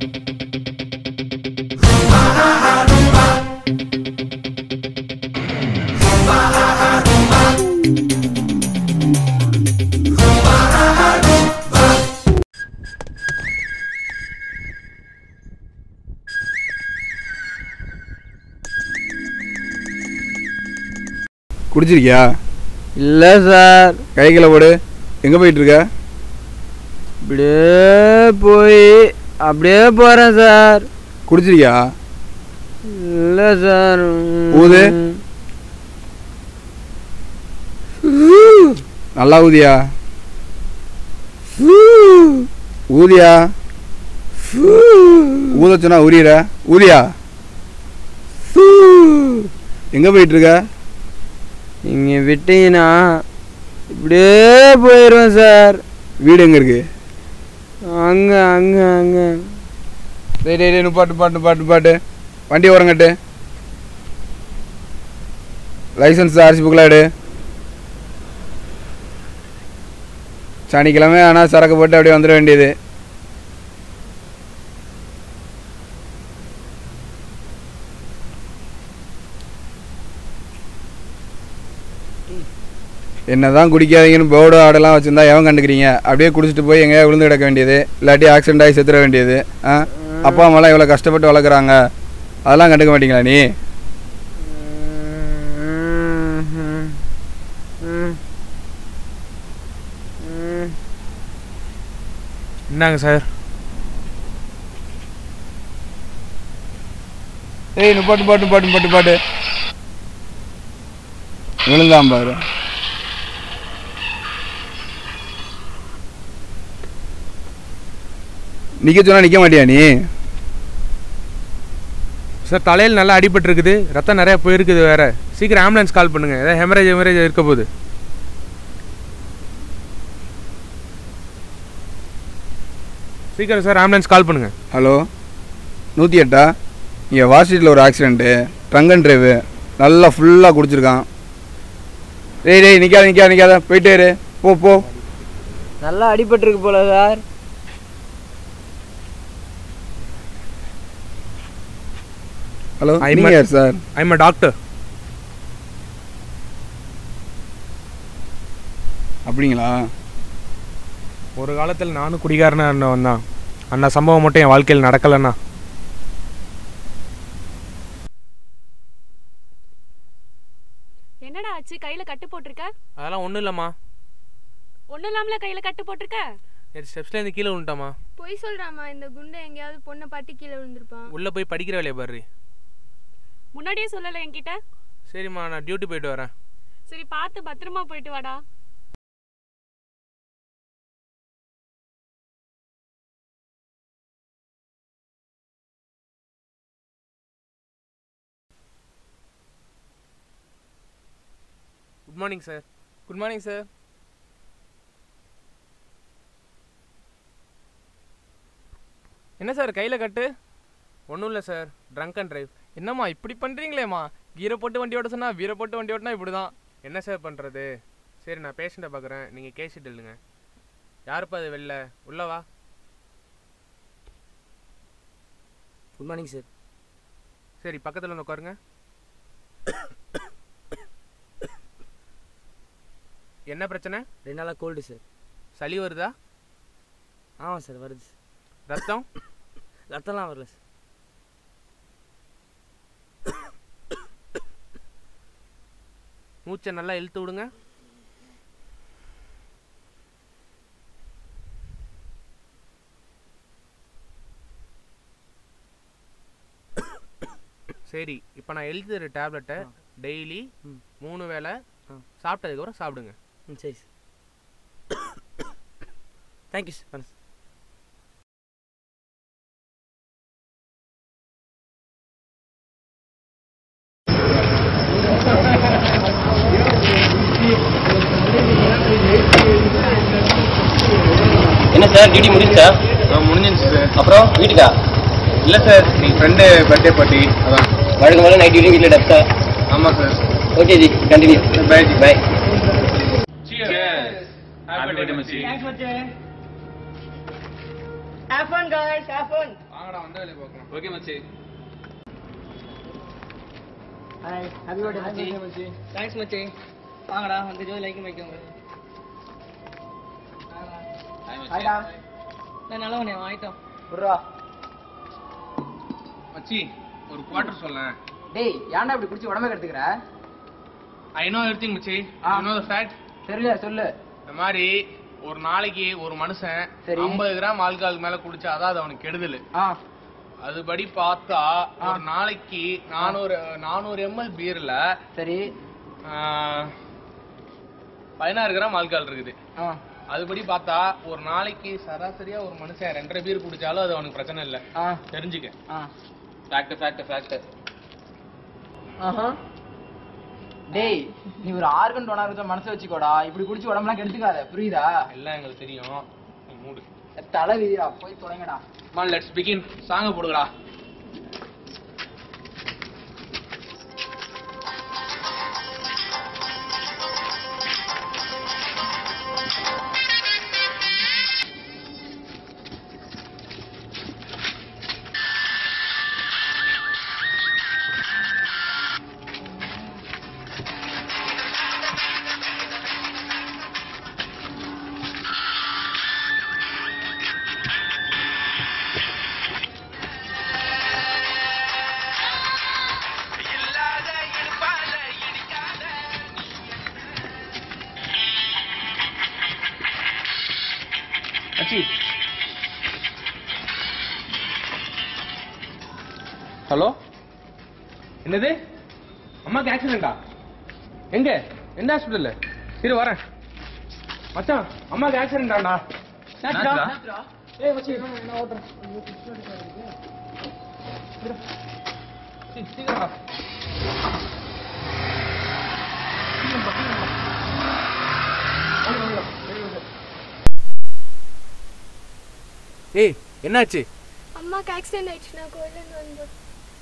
குடிச்சிருக்கியா இல்லை சார் கைகளை போடு எங்கே போயிட்டு இருக்க அப்படியே போய் அப்படியே போகிறேன் சார் குடிச்சிருக்கியா இல்லை சார் ஊது. நல்லா ஊதியா ஊதியா ஊத சொன்னா உரியற ஊதியா எங்க போயிட்டு இருக்க நீங்கள் விட்டீங்கன்னா இப்படியே போயிடுவேன் சார் வீடு எங்க இருக்கு அங்கே அங்கே அங்கே டேய் டேய் டேய் நிப்பாட்டு பாட்டு பாட்டு பாட்டு வண்டி ஓரங்கட்டு லைசன்ஸ் ஆர்சி புக்கில் எடு சனிக்கிழமை ஆனால் சரக்கு போட்டு அப்படியே வந்துட வேண்டியது என்னதான் குடிக்காதீங்கன்னு போர்டு ஆடெல்லாம் வச்சிருந்தா எவன் கண்டுக்கிறீங்க அப்படியே குடிச்சிட்டு போய் எங்கேயா விழுந்து கிடக்க வேண்டியது இல்லாட்டி ஆக்சிடென்ட் ஆகி செத்துற வேண்டியது ஆ அப்பா அம்மாலாம் இவ்வளோ கஷ்டப்பட்டு வளர்க்குறாங்க அதெல்லாம் கண்டுக்க மாட்டீங்களா நீ என்னங்க சார் ஏய் நிப்பாட்டு பாட்டு பாட்டு பாட்டு பாட்டு விழுந்தான் பாரு நிக்க சொன்னா நிக்க மாட்டியா நீ சார் தலையில் நல்லா அடிபட்டிருக்குது ரத்தம் நிறைய போயிருக்குது வேற சீக்கிரம் ஆம்புலன்ஸ் கால் பண்ணுங்க ஏதாவது ஹெமரேஜ் ஹெமரேஜ் இருக்க போகுது சீக்கிரம் சார் ஆம்புலன்ஸ் கால் பண்ணுங்க ஹலோ நூற்றி எட்டா இங்கே வாசிட்டில் ஒரு ஆக்சிடெண்ட்டு ட்ரங்க் அண்ட் டிரைவு நல்லா ஃபுல்லாக குடிச்சிருக்கான் டேய் டேய் நிற்காத நிற்காத நிற்காத போயிட்டே இரு போ போ நல்லா அடிபட்டிருக்கு போல சார் ஹலோ I'm நீங்கள் a- யார் சார் ஐம் அ டாக்டர் அப்படிங்களா ஒரு காலத்தில் நானும் குடிகாரனா இருந்தவன் தான் அந்த சம்பவம் மட்டும் என் வாழ்க்கையில் நடக்கலைன்னா என்னடா ஆச்சு கையில கட்டு போட்டிருக்க அதெல்லாம் ஒன்றும் இல்லைம்மா ஒண்ணும் இல்லாமல கையில கட்டு போட்டிருக்க நேற்று ஸ்டெப்ஸ்லேருந்து கீழே விழுந்துட்டாமா பொய் சொல்றாமா இந்த குண்டை எங்கேயாவது பொண்ணை பாட்டி கீழே விழுந்திருப்பான் உள்ளே போய் படிக்கிற வேலையை பாரு முன்னாடியே சொல்லல என்கிட்ட சரிம்மா நான் டியூட்டி போயிட்டு வரேன் சரி பார்த்து பத்திரமா போயிட்டு வாடா good morning sir good morning sir என்ன சார் கையில் கட்டு ஒன்றும் இல்லை சார் ட்ரங்க் அண்ட் டிரைவ் என்னம்மா இப்படி பண்ணுறீங்களேம்மா கீரை போட்டு வண்டி ஓட்ட சொன்னா வீரை போட்டு வண்டி ஓட்டினா இப்படி தான் என்ன சார் பண்ணுறது சரி நான் பேஷண்ட்டை பார்க்குறேன் நீங்கள் கேஷிட் இல்லைங்க யாருப்பா அது வெளில உள்ள வா குட் மார்னிங் சார் சரி பக்கத்தில் வந்து உட்காருங்க என்ன பிரச்சனை ரெண்டு நாளாக கோல்டு சார் சளி வருதா ஆமாம் சார் வருது ரத்தம் ரத்தம்லாம் வரல சார் மூச்சை நல்லா இழுத்து விடுங்க சரி இப்போ நான் எழுதி தர டேப்லெட்டை டெய்லி ம். மூணு வேளை ஆ. சாப்பிட்டதுக்கப்புறம் சாப்பிடுங்க ம் சரி சார் தேங்க்யூ சார் வரேன் சார் என்ன சார் டியூட்டி முடிச்சா முடிஞ்சிருச்சு சார் அப்புறம் வீட்டுக்கா இல்லை சார் நீங்கள் ஃப்ரெண்டு பர்த்டே பார்ட்டி அதான் வழக்கம் போல நைட் டியூட்டி வீட்டில் டெப்ஸா ஆமாம் sir okay ji continue bye ji bye வாங்கடா வந்த வேலையை பார்க்கலாம் ஓகே மச்சி தேங்க்ஸ் மச்சி வாங்கடா வந்து ஜோதி லைக் வைக்கோங்க நான் நல்லவனே வாங்கிட்டோம் மச்சி ஒரு குவார்டர் சொல்லேன் டேய் ஏன்டா இப்படி குடிச்சு உடம்பு கெடுத்துக்கிற ஐ நோ எவ்ரிதிங் மச்சி ஆ. யூ நோ த ஃபேக்ட் தெரியல சொல்லு இந்த மாதிரி ஒரு நாளைக்கு ஒரு மனுஷன் சரி. 50 கிராம் ஆல்கஹால் மேல குடிச்சா அதான் அது அவனுக்கு கெடுதல் ஆ அதுபடி பார்த்தா ஒரு நாளைக்கு நானூறு நானூறு எம்எல் பீர்ல சரி பதினாறு கிராம் ஆல்கஹால் இருக்குது ஆ அதுபடி பார்த்தா ஒரு நாளைக்கு சராசரியா ஒரு மனுஷன் ரெண்டரை பீர் குடிச்சாலும் அது அவனுக்கு பிரச்சனை இல்ல ஆ தெரிஞ்சுக்க ஆ ஃபேக்ட் ஃபேக்ட் ஃபேக்ட் ஆஹா டேய் நீ ஒரு ஆர்கன் டோனர் மனசை வச்சுக்கோடா இப்படி குடிச்சு உடம்புலாம் கெடுத்துக்காத புரியுதா எல்லாம் எங்களுக்கு தெரியும் நீ மூடு தலை விதிடா போய் தொடங்கடா மா லெட்ஸ் பிகின் சாங்க போடுங்கடா அச்சி ஹலோ என்னது அம்மாக்கு ஆக்சிடென்டா எங்க எந்த ஹாஸ்பிட்டல்ல சரி வரேன் மச்சான் அம்மாக்கு ஆக்சிடென்டாண்டா ஏய் மச்சி நான் ஓட்டுறேன் சீக்கிரம் ஏய் என்னாச்சு அம்மாக்கு ஆக்சிடென்ட் ஆயிடுச்சு நான் கோயிலேருந்து வந்தோம்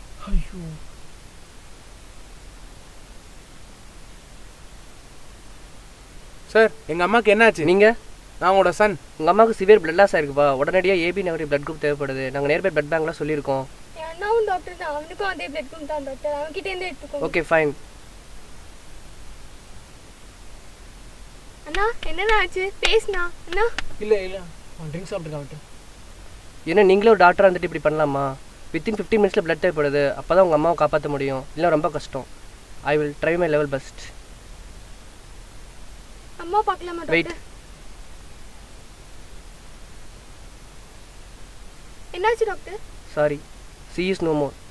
சார் எங்க அம்மாக்கு என்னாச்சு நீங்க நான் உங்களோட சன் உங்கள் அம்மாவுக்கு சிவியர் பிளட் லாஸ் ஆயிருக்குப்பா உடனடியாக ஏபி நகரி பிளட் குரூப் தேவைப்படுது நாங்கள் நேர்பை பிளட் பேங்க்லாம் சொல்லியிருக்கோம் என் அண்ணாவும் டாக்டர் தான் அவனுக்கும் அதே பிளட் குரூப் தான் டாக்டர் அவன்கிட்டேருந்து எடுத்துக்கோ ஓகே ஃபைன் அண்ணா என்னடா ஆச்சு பேசுனா அண்ணா இல்ல இல்ல ட்ரிங்க் சாப்பிட்டுருக்கான் ஏன்னா நீங்களே ஒரு டாக்டராக இருந்துட்டு இப்படி பண்ணலாமா வித்தின் ஃபிஃப்டீன் மினிட்ஸில் பிளட் தேவைப்படுது அப்போ தான் உங்கள் அம்மாவை காப்பாற்ற முடியும் இல்லை ரொம்ப கஷ்டம் I will try my level best அம்மா பார்க்கலாமா Wait. டாக்டர் என்னாச்சு doctor sorry she is no more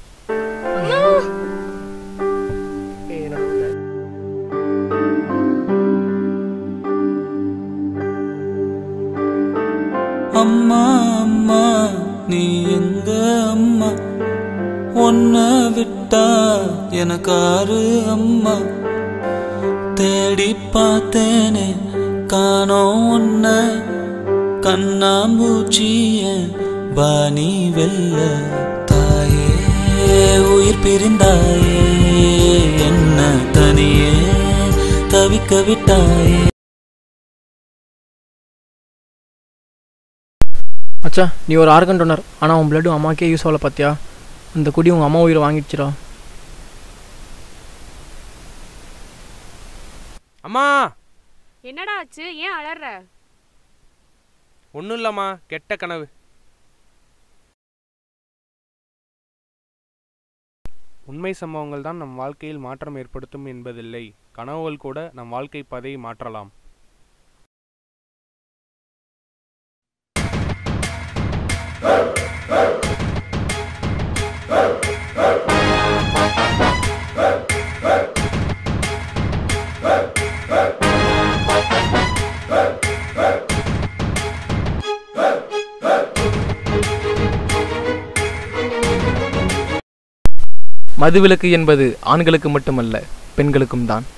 அம்மா அம்மா நீ எங்க அம்மா உன்ன விட்டா எனக்காரு அம்மா தேடி பார்த்தேனே காணோம் உன்ன கண்ணாம்பூச்சிய பாணி வெல்ல தாயே உயிர் பிரிந்தாயே என்ன தனியே தவிக்க விட்டாயே அச்சா நீ ஒரு ஆர்கன் டோனர் ஆனால் உன் பிளட்டும் அம்மாக்கே யூஸ் ஆகல பார்த்தியா அந்த குடி உங்கள் அம்மா உயிரை வாங்கிடுச்சுடா அம்மா என்னடா ஆச்சு ஏன் அலற ஒன்றும் இல்லைம்மா கெட்ட கனவு உண்மை சம்பவங்கள் தான் நம் வாழ்க்கையில் மாற்றம் ஏற்படுத்தும் என்பதில்லை கனவுகள் கூட நம் வாழ்க்கை பாதையை மாற்றலாம் மதுவிலக்கு என்பது ஆண்களுக்கு மட்டுமல்ல பெண்களுக்கும் தான்